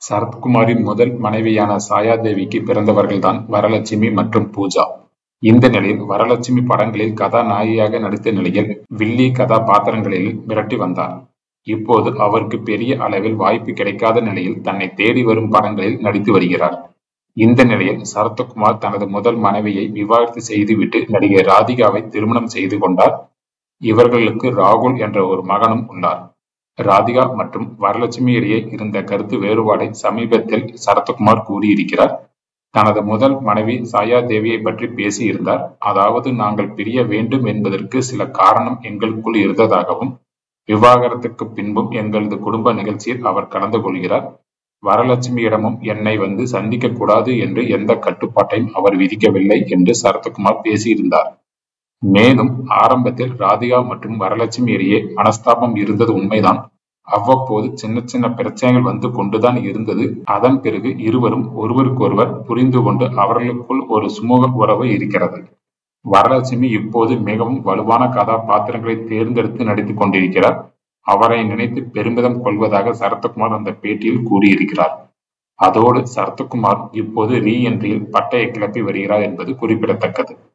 சரத்குமாரின் முதல் மனைவியான சாயாதேவிக்கு பிறந்தவர்கள்தான் வரலட்சுமி மற்றும் பூஜா. இந்த நிலையில் வரலட்சுமி படங்களில் கதாநாயகியாக நடித்த நிலையில் வில்லி கதாபாத்திரங்களில் மிரட்டி வந்தார். இப்போது அவருக்கு பெரிய அளவில் வாய்ப்பு கிடைக்காத நிலையில் தன்னை தேடி வரும் படங்களில் நடித்து வருகிறார். இந்த நிலையில் சரத்குமார் தனது முதல் மனைவியை விவாகரத்து செய்துவிட்டு நடிகை ராதிகாவை திருமணம் செய்து கொண்டார். இவர்களுக்கு ராகுல் என்ற ஒரு மகனும் உள்ளார். ராதிகா மற்றும் வரலட்சுமி இடையே இருந்த கருத்து வேறுபாடை சமீபத்தில் சரத்குமார் கூறியிருக்கிறார். தனது முதல் மனைவி சாயாதேவியை பற்றி பேசியிருந்தார். அதாவது நாங்கள் பிரிய வேண்டும் என்பதற்கு சில காரணம் எங்களுக்குள் இருந்ததாகவும், விவாகரத்துக்கு பின்பும் எங்களது குடும்ப நிகழ்ச்சியில் அவர் கலந்து கொள்கிறார். வரலட்சுமியிடமும் என்னை வந்து சந்திக்க கூடாது என்று எந்த கட்டுப்பாட்டையும் அவர் விதிக்கவில்லை என்று சரத்குமார் பேசியிருந்தார். மேலும் ஆரம்பத்தில் ராதிகா மற்றும் வரலட்சுமி இடையே மனஸ்தாபம் இருந்தது உண்மைதான். அவ்வப்போது சின்ன சின்ன பிரச்சனைகள் வந்து கொண்டுதான் இருந்தது. அதன் பிறகு இருவரும் ஒருவருக்கொருவர் புரிந்து கொண்டு அவர்களுக்குள் ஒரு சுமூக உறவு இருக்கிறது. வரலட்சுமி இப்போது மிகவும் வலுவான கதாபாத்திரங்களை தேர்ந்தெடுத்து நடித்துக் கொண்டிருக்கிறார். அவரை நினைத்து பெருமிதம் கொள்வதாக சரத்குமார் அந்த பேட்டியில் கூறியிருக்கிறார். அதோடு சரத்குமார் இப்போது ரீ என்ட்ரியில் பட்டையை கிளப்பி வருகிறார் என்பது குறிப்பிடத்தக்கது.